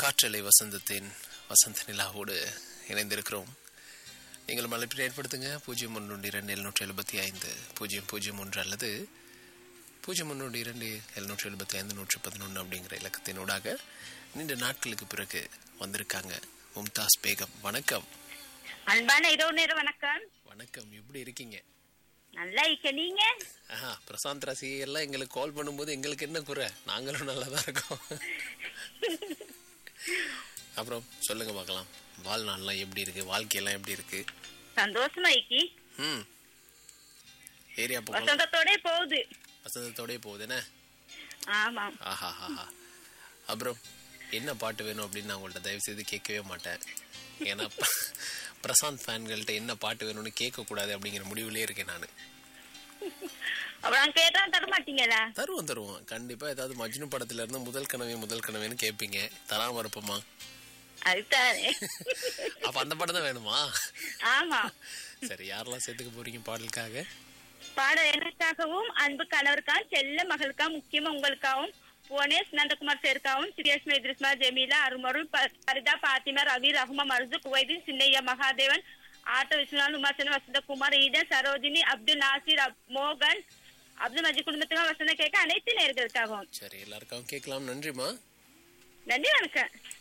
காற்றலை வசந்தத்தின் வசந்த நிலாவோடு இணைந்திருக்கிறோம் நீங்கள் மலைப்பில் ஏற்படுத்துங்க பூஜ்ஜியம் ஒன்று இரண்டு எழுநூற்றி எழுபத்தி ஐந்து பூஜ்ஜியம் பூஜ்ஜியம் ஒன்று அல்லது பூஜ்ஜியம் ஒன்று இரண்டு எழுநூற்றி எழுபத்தி ஐந்து நூற்றி பதினொன்று அப்படிங்கிற இலக்கத்தினூடாக நீண்ட நாட்களுக்கு பிறகு வந்திருக்காங்க மும்தாஸ் பேகம் வணக்கம் அன்பான இரவு நேரம் வணக்கம் வணக்கம் எப்படி இருக்கீங்க நல்லா இருக்க நீங்க ஆஹா பிரசாந்த் ரசிகை எல்லாம் எங்களுக்கு கால் பண்ணும்போது எங்களுக்கு என்ன குறை நாங்களும் நல்லா தான் இருக்கோம் அப்புறம் சொல்லுங்க பார்க்கலாம் வாழ்நாள்லாம் எப்படி இருக்கு வாழ்க்கையெல்லாம் எப்படி இருக்கு சந்தோஷமா இருக்கி ம் ஏரியா பக்கம் வசந்தத்தோட போகுது வசந்தத்தோடய போகுது என்ன ஆமா ஆஹா ஆஹா அப்புறம் என்ன பாட்டு வேணும் அப்படின்னு நான் உங்கள்ட்ட தயவு செய்து கேட்கவே மாட்டேன் ஏன்னா ப- பிரசாந்த் ஃபேன்கள்ட்ட என்ன பாட்டு வேணும்னு கேட்கக்கூடாது அப்படிங்கிற முடிவுலயே இருக்கேன் நான் அப்புறம் கேட்டா தர மாட்டீங்களா தருவோம் தருவோம் கண்டிப்பா ஏதாவது மஜ்னு படத்துல இருந்து முதல் கனவே முதல் கனவேன்னு கேட்பீங்க தராம இருப்போமா அதுதானே அப்ப அந்த படம் தான் வேணுமா ஆமா சரி யாரெல்லாம் சேர்த்துக்க போறீங்க பாடலுக்காக பாட எனக்காகவும் அன்பு கணவருக்காகவும் செல்ல மகளுக்கா முக்கியமா உங்களுக்காகவும் புவனேஷ் நந்தகுமார் சேர்க்காவும் சிரியஸ்மா இத்ரிஸ்மா ஜெமீலா அருமருள் ப- பரிதா பாத்திமா ரவி ரஹ்மா மர்சு குவைதீன் சின்னையா மகாதேவன் ஆட்டோ விஸ்வநாத் உமாசன் வசந்தகுமார் ஈடன் சரோஜினி அப்துல் நாசிர் அப்- மோகன் அப்துல் மஜி குடும்பத்துக்கும் வசந்த கேட்க அனைத்து நேர்களுக்காகவும் சரி எல்லாருக்காகவும் கேட்கலாம் நன்றிமா நன்றி வணக்கம்